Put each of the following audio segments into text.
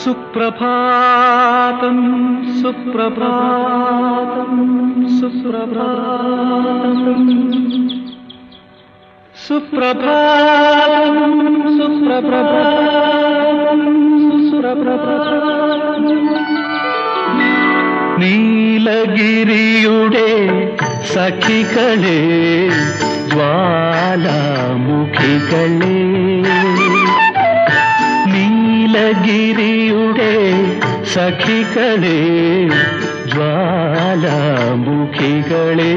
സുപ്രഭാതം സുപ്രഭാതം സുപ്രഭാതം സുപ്രഭാതം സുപ്രഭാതം സുപ്രഭാതം നീലഗിരിയുടെ സഖികളെ ജ്വാലാമുഖികളെ നീലഗിരിയുടെ സഖികളെ ജ്വാലാമുഖികളെ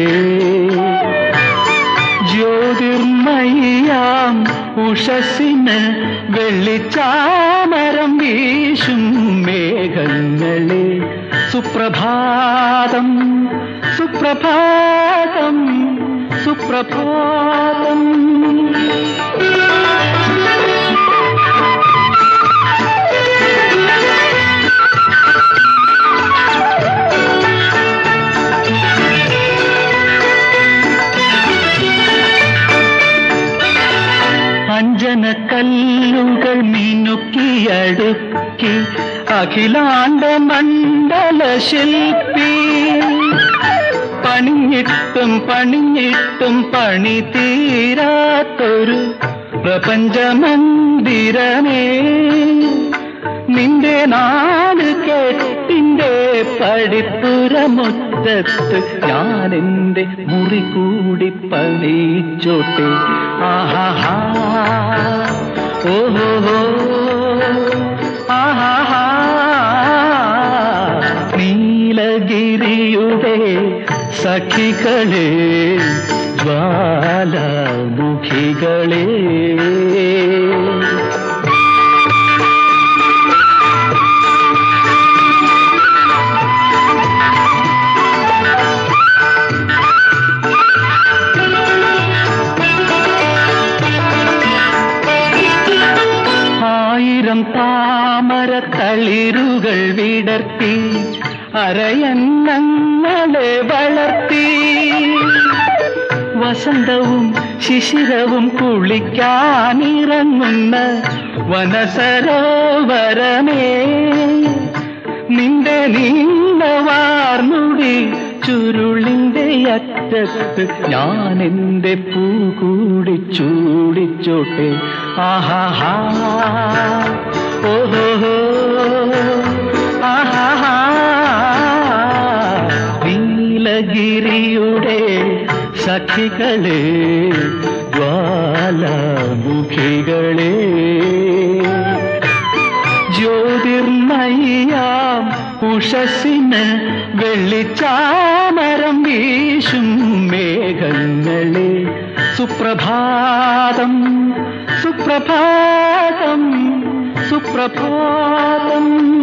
ജ്യോതിർമയാം ഉഷസിന് വെള്ളിച്ചാമരം വീശും മേഘങ്ങളെ സുപ്രഭാതം സുപ്രഭാതം സുപ്രഭാതം അഞ്ജന കല്ലുകൾ മിനുക്കിയടുക്കി അഖിലാണ്ട മണ്ഡല ശില്പി പണിഞ്ഞിട്ടും പണിഞ്ഞിട്ടും പണി തീരാത്തൊരു പ്രപഞ്ചമന്ദിരമേ നിന്റെ നാല് കെട്ടിന്റെ പടിപ്പുറമുറ്റത്ത് ഞാൻ എന്റെ മുറി കൂടി പണിച്ചോട്ടെ ആഹാ ഓഹോ ആഹാ നീലഗിരിയുടെ സഖികളെ ജ്വാലാമുഖികളെ ആയിരം താമര തളിരുകൾ വിടർത്തി അരയന്നങ്ങളെ വളർത്തി വസന്തവും ശിശിരവും കുളിക്കാനിറങ്ങുന്ന വനസരോവരമേ നിന്റെ നീണ്ടവാർമുടി ചുരുളിന്റെ അറ്റത്ത് ഞാൻ എന്റെ പൂ കൂടി ചൂടിച്ചോട്ടെ ആഹാ ഓഹോ ആഹാ നീലഗിരിയുടെ സഖികളെ ജ്വാലാമുഖികളെ ജ്യോതിർമയാം ഉഷസിന് വെള്ളിച്ചാമരം വീശും മേഘങ്ങളെ സുപ്രഭാതം സുപ്രഭാതം സുപ്രഭാതം